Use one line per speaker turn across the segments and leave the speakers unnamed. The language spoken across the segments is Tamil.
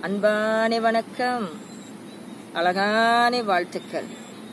அன்பான வணக்கம் அழகான வாழ்த்துக்கள்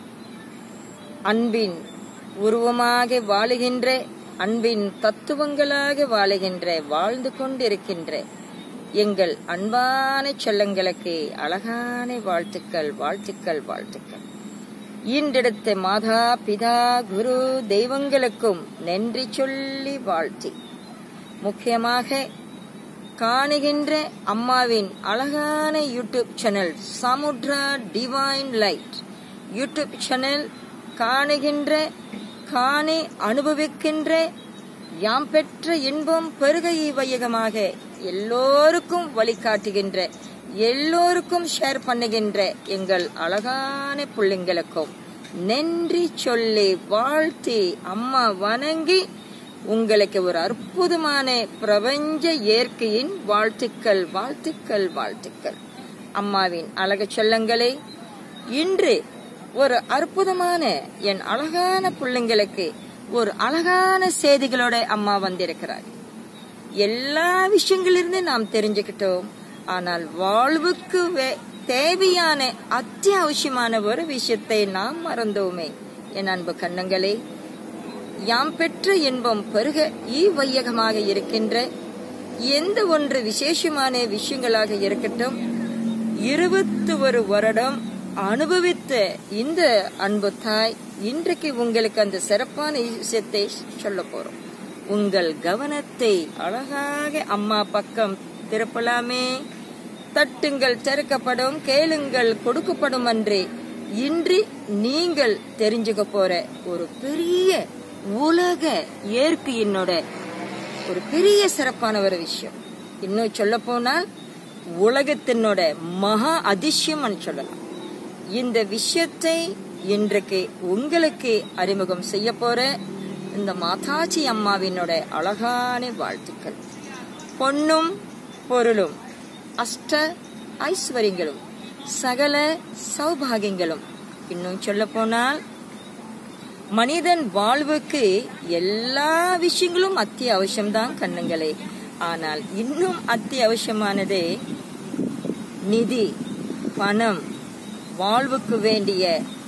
அன்பின் உருவமாக வாழுகின்ற அன்பின் தத்துவங்களாக வாழுகின்ற வாழ்ந்து கொண்டிருக்கின்ற எங்கள் அன்பான செல்லங்களுக்கு அழகான வாழ்த்துக்கள் வாழ்த்துக்கள் வாழ்த்துக்கள் ஈன்றெடுத்த மாதா பிதா குரு தெய்வங்களுக்கும் நன்றி சொல்லி வாழ்த்தி முக்கியமாக காணுகின்ற அம்மாவின் அழகான YouTube channel Samudra divine light YouTube channel காணுகின்ற காணி அனுபவிக்கின்ற யாம் பெற்ற இன்பம் பெருகை வையகமாக எல்லோருக்கும் வழிகாட்டுகின்ற எல்லோருக்கும் ஷேர் பண்ணுகின்ற எங்கள் அழகான பிள்ளைங்களுக்கும் நன்றி சொல்லி வாழ்த்தி அம்மா வணங்கி உங்களுக்கு ஒரு அற்புதமான பிரபஞ்ச இயற்கையின் வாழ்த்துக்கள் வாழ்த்துக்கள் வாழ்த்துக்கள் அம்மாவின் அழகு செல்லங்களே இன்று ஒரு அற்புதமான என் அழகான பிள்ளைங்களுக்கு ஒரு அழகான செய்திகளோட அம்மா வந்திருக்கிறார் எல்லா விஷயங்களிலிருந்து நாம் தெரிஞ்சுக்கிட்டோம் ஆனால் வாழ்வுக்கு தேவையான அத்தியாவசியமான ஒரு விஷயத்தை நாம் மறந்தோமே என் அன்பு கண்ணங்களே யாம் பெற்ற இன்பம் பெருக ஈ வையகமாக இருக்கின்ற எந்த ஒன்று விசேஷமான விஷயங்களாக இருக்கட்டும் இருபத்தி ஒரு வருடம் அனுபவித்த இந்த அன்பு தாய் இன்றைக்கு உங்களுக்கு அந்த சிறப்பான விஷயத்தை சொல்ல போறோம் உங்கள் கவனத்தை அழகாக அம்மா பக்கம் திருப்பலாமே தட்டுங்கள் திறக்கப்படும் கேளுங்கள் கொடுக்கப்படும் அன்றே இன்று நீங்கள் தெரிஞ்சுக்க போற ஒரு பெரிய உலக இயற்கையினோட ஒரு பெரிய சிறப்பான ஒரு விஷயம் இன்னும் சொல்ல போனால் உலகத்தினோட மகா அதிசயம் சொல்லலாம் இந்த விஷயத்தை இன்றைக்கு உங்களுக்கு அறிமுகம் செய்ய போற இந்த மாதாஜி அம்மாவினோட அழகான வாழ்த்துக்கள் பொன்னும் பொருளும் அஷ்ட ஐஸ்வர்யங்களும் சகல சௌபாகியங்களும் இன்னும் சொல்ல போனால் மனிதன் வாழ்வுக்கு எல்லா விஷயங்களும் அத்தியாவசியம்தான் கண்ணுங்களே ஆனால் இன்னும் அத்தியாவசியமானது நிதி பணம் வாழ்வுக்கு வேண்டிய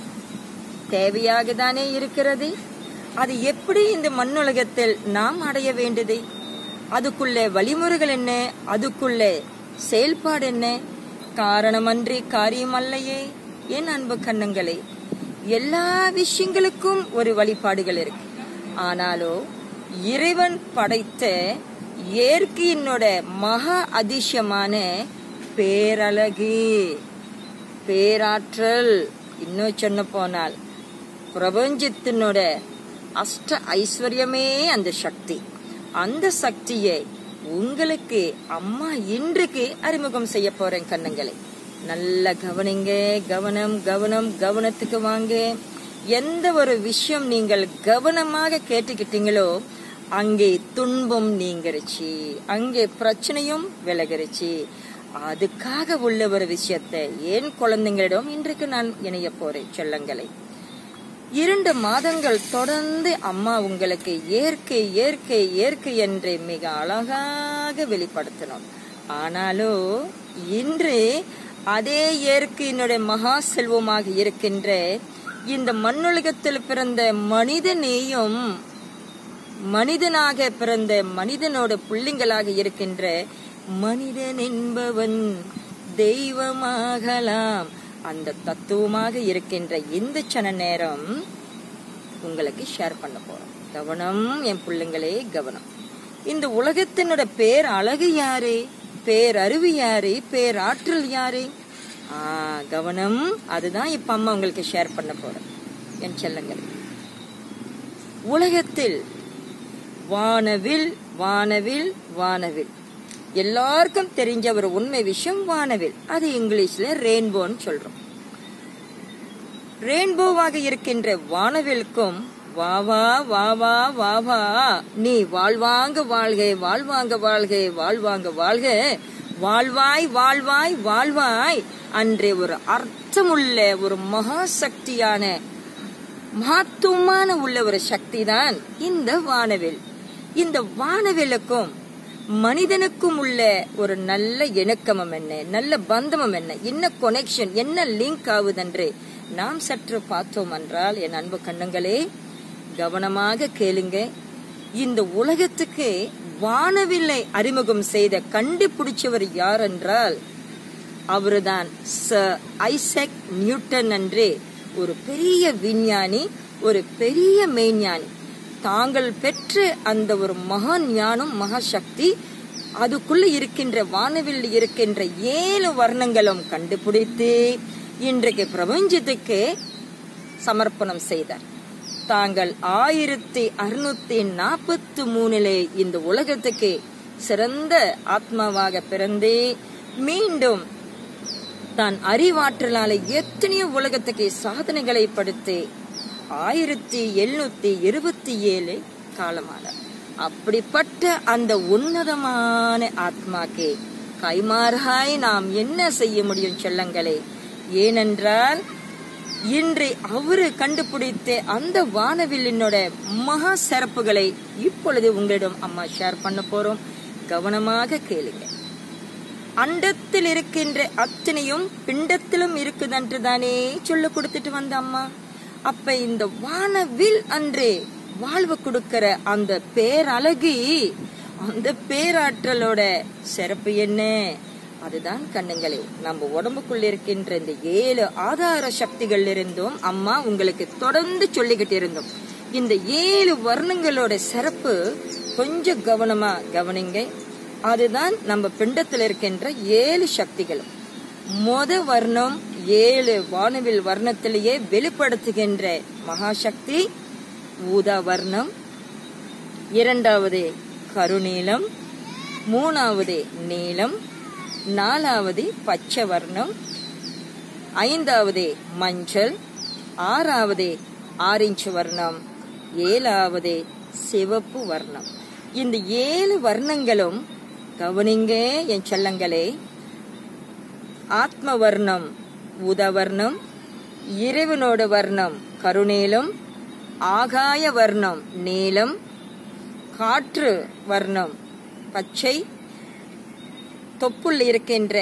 தேவையாக தானே இருக்கிறது அது எப்படி இந்த மண்ணுலகத்தில் நாம் அடைய வேண்டியது அதுக்குள்ளே வழிமுறைகள் என்ன அதுக்குள்ளே செயல்பாடு என்ன காரணமன்றி காரியம் அல்லையே என் அன்பு கண்ணங்களே எல்லா விஷயங்களுக்கும் ஒரு வழிபாடுகள் இருக்கு ஆனாலோ இறைவன் படைத்த இயற்கையினோட மகா அதிசயமான பேரழகு பேராற்றல் இன்னும் சொன்ன போனால் பிரபஞ்சத்தினோட அஷ்ட ஐஸ்வர்யமே அந்த சக்தி அந்த சக்தியை உங்களுக்கு அம்மா இன்றைக்கு அறிமுகம் செய்ய போறேன் கண்ணுங்களை நல்ல கவனிங்க கவனம் கவனம் கவனத்துக்கு வாங்க எந்த ஒரு விஷயம் நீங்கள் கவனமாக கேட்டுக்கிட்டீங்களோ அங்கே துன்பம் நீங்கிருச்சு அங்கே பிரச்சனையும் விலகிருச்சு அதுக்காக உள்ள ஒரு விஷயத்தை ஏன் குழந்தைங்களிடம் இன்றைக்கு நான் இணைய போறேன் செல்லங்களை இரண்டு மாதங்கள் தொடர்ந்து அம்மா உங்களுக்கு இயற்கை இயற்கை இயற்கை என்று மிக அழகாக வெளிப்படுத்தணும் ஆனாலும் இன்று அதே இயற்கையினுடைய மகா செல்வமாக இருக்கின்ற இந்த மண்ணுலகத்தில் பிறந்த மனிதனையும் மனிதனாக பிறந்த மனிதனோட பிள்ளைங்களாக இருக்கின்ற மனிதன் என்பவன் தெய்வமாகலாம் அந்த தத்துவமாக இருக்கின்ற இந்த சன நேரம் உங்களுக்கு ஷேர் பண்ண போறோம் கவனம் என் பிள்ளைங்களே கவனம் இந்த உலகத்தினோட பேர் அழகு யாரு பேரறிவு யாரு பேராற்றல் யாரு ஆ கவனம் அதுதான் இப்ப அம்மா உங்களுக்கு ஷேர் பண்ண போறேன் என் செல்லங்கள் உலகத்தில் வானவில் வானவில் வானவில் எல்லாருக்கும் தெரிஞ்ச ஒரு உண்மை விஷயம் வானவில் அது இங்கிலீஷ்ல ரெயின்போன்னு சொல்றோம் ரெயின்போவாக இருக்கின்ற வானவிலுக்கும் வா வா வா வா வா வா நீ வாழ்வாங்க வாழ்க வாழ்வாங்க வாழ்க வாழ்வாங்க வாழ்க வாழ்வாய் வாழ்வாய் வாழ்வாய் அன்றே ஒரு அர்த்தமுள்ள ஒரு மகா சக்தியான மகத்துவமான உள்ள ஒரு சக்தி தான் இந்த வானவில் இந்த வானவிலுக்கும் மனிதனுக்கும் உள்ள ஒரு நல்ல இணக்கமம் என்ன நல்ல பந்தமம் என்ன என்ன கொனெக்ஷன் என்ன லிங்க் ஆகுதென்று நாம் சற்று பார்த்தோம் என்றால் என் அன்பு கண்ணங்களே கவனமாக கேளுங்க இந்த உலகத்துக்கு வானவில்லை அறிமுகம் செய்த கண்டுபிடிச்சவர் யார் என்றால் அவர்தான் சர் ஐசக் நியூட்டன் என்று ஒரு பெரிய விஞ்ஞானி ஒரு பெரிய மெய்ஞானி தாங்கள் பெற்ற அந்த ஒரு மகா ஞானம் மகா சக்தி அதுக்குள்ள இருக்கின்ற வானவில் இருக்கின்ற ஏழு வர்ணங்களும் கண்டுபிடித்து இன்றைக்கு பிரபஞ்சத்துக்கு சமர்ப்பணம் செய்தார் தாங்கள் ஆயிரத்தி அறுநூத்தி நாற்பத்தி மூணிலே இந்த உலகத்துக்கு சிறந்த ஆத்மாவாக பிறந்தே மீண்டும் தான் அறிவாற்றலால எத்தனையோ உலகத்துக்கு சாதனைகளை படுத்தி ஆயிரத்தி எழுநூத்தி இருபத்தி ஏழு காலமானார் அப்படிப்பட்ட அந்த உன்னதமான ஆத்மாக்கு கைமாறாய் நாம் என்ன செய்ய முடியும் செல்லங்களே ஏனென்றால் இன்று அவரு கண்டுபிடித்த அந்த வானவில்லினோட மகா சிறப்புகளை இப்பொழுது உங்களிடம் அம்மா ஷேர் பண்ண போறோம் கவனமாக கேளுங்க அண்டத்தில் இருக்கின்ற அத்தனையும் பிண்டத்திலும் இருக்குதென்று தானே சொல்ல கொடுத்துட்டு வந்த அம்மா அப்ப இந்த வானவில் அன்று வாழ்வு கொடுக்கிற அந்த பேரழகி அந்த பேராற்றலோட சிறப்பு என்ன அதுதான் கண்ணுங்களே நம்ம உடம்புக்குள்ள இருக்கின்ற இந்த ஏழு ஆதார சக்திகள் இருந்தும் அம்மா உங்களுக்கு தொடர்ந்து சொல்லிக்கிட்டு இருந்தோம் இந்த ஏழு வர்ணங்களோட சிறப்பு கொஞ்சம் கவனமா கவனிங்க அதுதான் நம்ம பிண்டத்தில் இருக்கின்ற ஏழு சக்திகளும் மொத வர்ணம் ஏழு வானவில் வர்ணத்திலேயே வெளிப்படுத்துகின்ற மகாசக்தி ஊதா வர்ணம் இரண்டாவது கருநீலம் மூணாவது நீலம் நாலாவது பச்சை வர்ணம் ஐந்தாவது மஞ்சள் ஆறாவது ஆரஞ்சு வர்ணம் ஏழாவது சிவப்பு வர்ணம் இந்த ஏழு வர்ணங்களும் கவனிங்க என் செல்லங்களே ஆத்ம வர்ணம் உதவர்ணம் இறைவனோட வர்ணம் கருநீலம் ஆகாய வர்ணம் நீலம் காற்று வர்ணம் பச்சை தொப்புள் இருக்கின்ற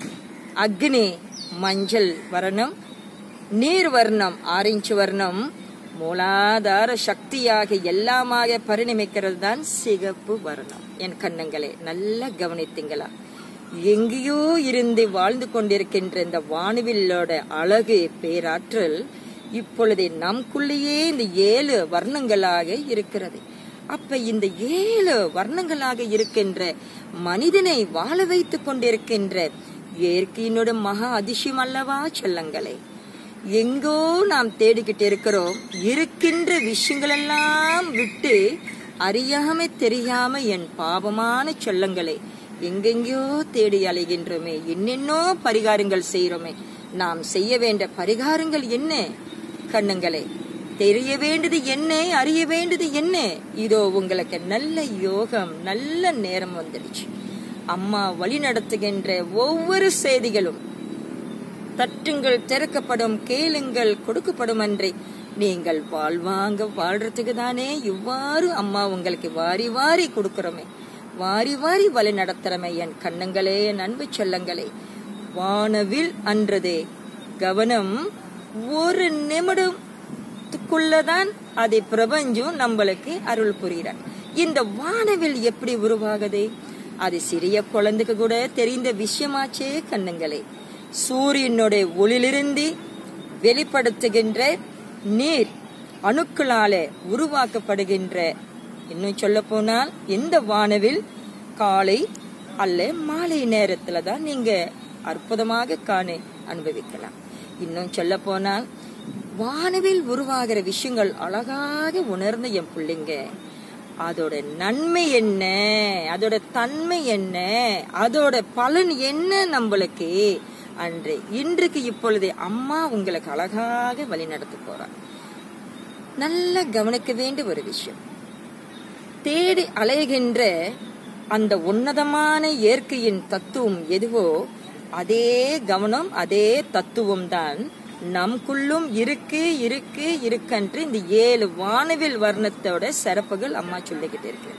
அக்னி மஞ்சள் வர்ணம் நீர் வர்ணம் ஆரஞ்சு வர்ணம் மூலாதார சக்தியாக எல்லாமாக பரிணமிக்கிறது தான் சிகப்பு வர்ணம் என் கண்ணங்களே நல்லா கவனித்தீங்களா எங்கேயோ இருந்து வாழ்ந்து கொண்டிருக்கின்ற இந்த வானவில்லோட அழகு பேராற்றல் இப்பொழுது நமக்குள்ளேயே இந்த ஏழு வர்ணங்களாக இருக்கிறது அப்ப இந்த ஏழு வர்ணங்களாக இருக்கின்ற மனிதனை வாழ வைத்துக் கொண்டிருக்கின்ற இயற்கையினோட மகா அதிசயம் அல்லவா செல்லங்களே எங்கோ நாம் தேடிக்கிட்டு இருக்கிறோம் இருக்கின்ற விஷயங்கள் எல்லாம் விட்டு அறியாம தெரியாம என் பாவமான செல்லங்களே எங்கெங்கயோ தேடி அலைகின்றோமே என்னென்னோ பரிகாரங்கள் செய்யறோமே நாம் செய்ய வேண்டிய பரிகாரங்கள் என்ன கண்ணுங்களே தெரிய வேண்டியது என்ன அறிய வேண்டியது என்ன இதோ உங்களுக்கு நல்ல யோகம் நல்ல நேரம் வந்துடுச்சு அம்மா வழி நடத்துகின்ற ஒவ்வொரு செய்திகளும் தட்டுங்கள் திறக்கப்படும் கேளுங்கள் கொடுக்கப்படும் அன்றே நீங்கள் வாழ்வாங்க வாழ்றதுக்கு தானே இவ்வாறு அம்மா உங்களுக்கு வாரி வாரி கொடுக்கிறோமே வாரி வாரி வழி நடத்துறமே என் கண்ணங்களே என் அன்பு செல்லங்களே வானவில் அன்றதே கவனம் ஒரு நிமிடத்துக்குள்ளதான் அதை பிரபஞ்சம் நம்மளுக்கு அருள் புரிகிறார் இந்த வானவில் எப்படி உருவாகுது அது சிறிய குழந்தைக்கு கூட தெரிந்த விஷயமாச்சே கண்ணுங்களே சூரியனுடைய ஒளிலிருந்து வெளிப்படுத்துகின்ற நீர் அணுக்களால உருவாக்கப்படுகின்ற இன்னும் சொல்ல போனால் இந்த வானவில் காலை அல்ல மாலை நேரத்துல தான் நீங்க அற்புதமாக காண அனுபவிக்கலாம் இன்னும் சொல்ல போனால் வானவில் உருவாகிற விஷயங்கள் அழகாக உணர்ந்த என் பிள்ளைங்க அதோட நன்மை என்ன அதோட தன்மை என்ன அதோட பலன் என்ன நம்மளுக்கு அன்று இன்றைக்கு இப்பொழுது அம்மா உங்களுக்கு அழகாக வழி நடத்த போறார் நல்ல கவனிக்க வேண்டிய ஒரு விஷயம் தேடி அலைகின்ற அந்த உன்னதமான இயற்கையின் தத்துவம் எதுவோ அதே கவனம் அதே தத்துவம் தான் நமக்குள்ளும் இருக்கு இருக்கு இருக்கன்று இந்த ஏழு வானவில் வர்ணத்தோட சிறப்புகள் அம்மா சொல்லிக்கிட்டு இருக்கு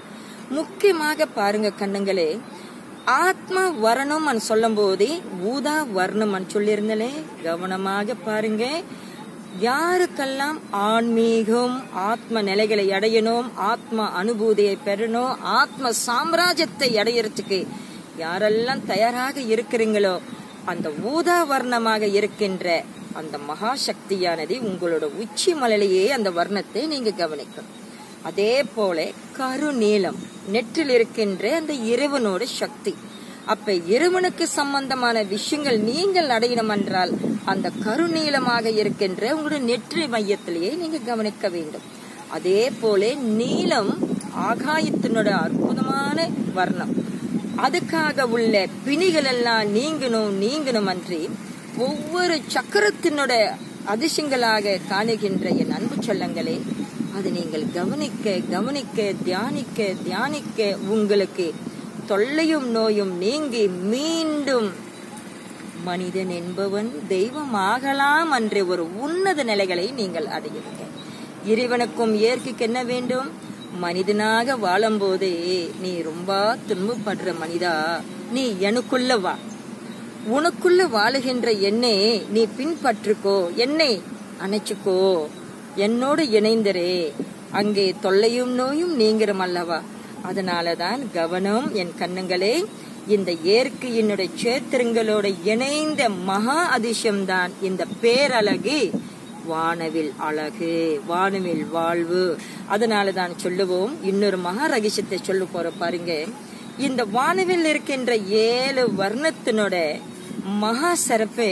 முக்கியமாக பாருங்க கண்ணுங்களே ஆத்ம வர்ணம் சொல்லும் போதே ஊதா வர்ணம் சொல்லியிருந்தலே கவனமாக பாருங்க யாருக்கெல்லாம் ஆன்மீகம் ஆத்ம நிலைகளை அடையணும் ஆத்ம அனுபூதியை பெறணும் ஆத்ம சாம்ராஜ்யத்தை அடையறதுக்கு யாரெல்லாம் தயாராக இருக்கிறீங்களோ அந்த ஊதா வர்ணமாக இருக்கின்ற அந்த மகா சக்தியானது உங்களோட உச்சி மலையிலேயே அந்த வர்ணத்தை நீங்க கவனிக்கணும் அதே போல கருநீலம் நெற்றில் இருக்கின்ற அந்த இறைவனோட சக்தி அப்ப இறைவனுக்கு சம்பந்தமான விஷயங்கள் நீங்கள் அடையணும் என்றால் அந்த கருநீளமாக இருக்கின்ற உங்களுடைய நெற்றி மையத்திலேயே நீங்க கவனிக்க வேண்டும் அதே போல நீலம் ஆகாயத்தினோட அற்புதமான வர்ணம் அதுக்காக உள்ள பிணிகள் எல்லாம் நீங்கணும் நீங்கணும் அன்றி ஒவ்வொரு சக்கரத்தினோட அதிசயங்களாக காணுகின்ற என் அன்பு சொல்லங்களே அது நீங்கள் கவனிக்க கவனிக்க தியானிக்க தியானிக்க உங்களுக்கு தொல்லையும் நோயும் நீங்கி மீண்டும் மனிதன் என்பவன் தெய்வம் ஆகலாம் என்ற ஒரு உன்னத நிலைகளை நீங்கள் அடையுங்க இறைவனுக்கும் இயற்கைக்கு என்ன வேண்டும் மனிதனாக வாழும்போதே நீ ரொம்ப துன்பப்படுற மனிதா நீ எனக்குள்ள வா உனக்குள்ள வாழுகின்ற என்னை நீ பின்பற்றுக்கோ என்னை அணைச்சுக்கோ என்னோடு இணைந்தரே அங்கே தொல்லையும் நோயும் நீங்கிரும் அல்லவா அதனாலதான் கவனம் என் கண்ணுங்களே இந்த இயற்கையினுடைய சேத்திரங்களோட இணைந்த மகா அதிசயம்தான் இந்த பேரழகு வானவில் அழகு வானவில் வாழ்வு அதனாலதான் சொல்லுவோம் இன்னொரு மகா ரகசியத்தை சொல்ல போற பாருங்க இந்த வானவில் இருக்கின்ற ஏழு வர்ணத்தினோட மகா சிறப்பே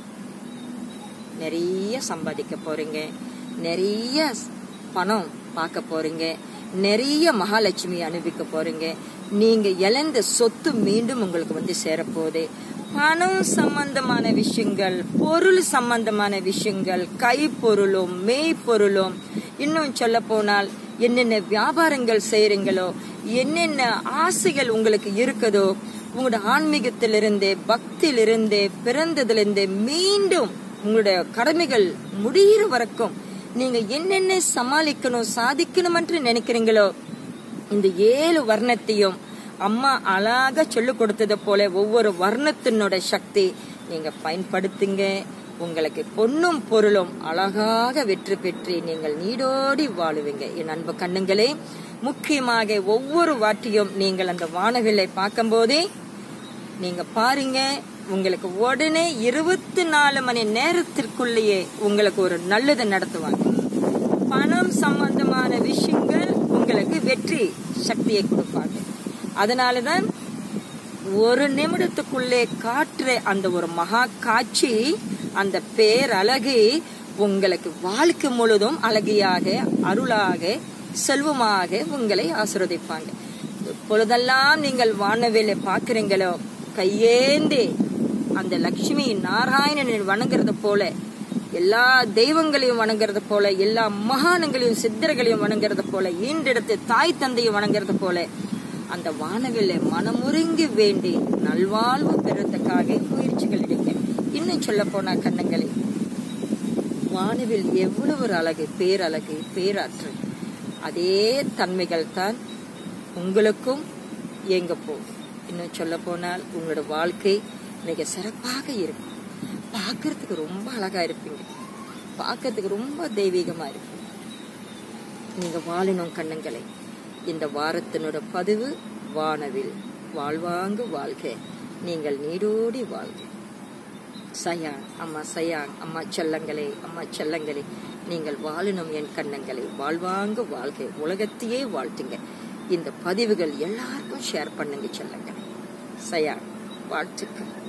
நிறைய சம்பாதிக்க போறீங்க நிறைய பணம் பார்க்க போறீங்க நிறைய மகாலட்சுமி அனுபவிக்க போறீங்க நீங்க இழந்த சொத்து மீண்டும் உங்களுக்கு வந்து சேரப்போகுது பணம் சம்பந்தமான விஷயங்கள் பொருள் சம்பந்தமான விஷயங்கள் கைப்பொருளும் மெய்ப்பொருளும் இன்னும் சொல்ல போனால் என்னென்ன வியாபாரங்கள் செய்யறீங்களோ என்னென்ன ஆசைகள் உங்களுக்கு இருக்குதோ உங்களோட ஆன்மீகத்திலிருந்து பக்தியிலிருந்து பிறந்ததிலிருந்து மீண்டும் உங்களுடைய கடமைகள் முடிகிற வரைக்கும் நீங்க என்னென்ன சமாளிக்கணும் சாதிக்கணும் என்று நினைக்கிறீங்களோ இந்த ஏழு வர்ணத்தையும் அம்மா அழகா சொல்லி கொடுத்தது போல ஒவ்வொரு வர்ணத்தினோட சக்தி நீங்க பயன்படுத்துங்க உங்களுக்கு பொன்னும் பொருளும் அழகாக வெற்றி பெற்று நீங்கள் நீடோடி வாழுவீங்க என் அன்பு கண்ணுங்களே முக்கியமாக ஒவ்வொரு வாட்டியும் நீங்கள் அந்த வானவில்லை பார்க்கும் போதே நீங்க பாருங்க உங்களுக்கு உடனே இருபத்தி நாலு மணி நேரத்திற்குள்ளேயே உங்களுக்கு ஒரு நல்லது நடத்துவாங்க பணம் சம்பந்தமான விஷயங்கள் உங்களுக்கு வெற்றி சக்தியை கொடுப்பாங்க அதனாலதான் ஒரு நிமிடத்துக்குள்ளே காற்று அந்த ஒரு மகா காட்சி அந்த பேரழகு உங்களுக்கு வாழ்க்கை முழுதும் அழகியாக அருளாக செல்வமாக உங்களை ஆசிர்வதிப்பாங்க எப்பொழுதெல்லாம் நீங்கள் வானவேலை பார்க்கிறீங்களோ கையேந்தி அந்த லட்சுமி நாராயணனை வணங்குறது போல எல்லா தெய்வங்களையும் வணங்குறது போல எல்லா மகானங்களையும் சித்தர்களையும் வணங்குறது போல ஈண்டெடுத்து தாய் தந்தையும் வணங்குறது போல அந்த வானவில்லை மனமுருங்கி வேண்டி நல்வாழ்வு பெறத்துக்காக முயற்சிகள் எடுக்க இன்னும் சொல்ல போனா கண்ணங்களே வானவில் எவ்வளவு ஒரு அழகு பேரழகு பேராற்றல் அதே தன்மைகள் தான் உங்களுக்கும் இயங்க போகும் இன்னும் சொல்ல போனால் உங்களோட வாழ்க்கை மிக சிறப்பாக இருக்கும் பார்க்கறதுக்கு ரொம்ப அழகா இருப்பீங்க பார்க்கறதுக்கு ரொம்ப தெய்வீகமா இருப்பீங்க நீங்க வாழணும் கண்ணங்களை இந்த வாரத்தினோட பதிவு வானவில் வாழ்வாங்கு வாழ்க நீங்கள் நீடோடி வாழ்க சயான் அம்மா சயான் அம்மா செல்லங்களே அம்மா செல்லங்களே நீங்கள் வாழணும் என் கண்ணங்களை வாழ்வாங்க வாழ்க உலகத்தையே வாழ்த்துங்க இந்த பதிவுகள் எல்லாருக்கும் ஷேர் பண்ணுங்க செல்லங்களே சயான் வாழ்த்துக்கள்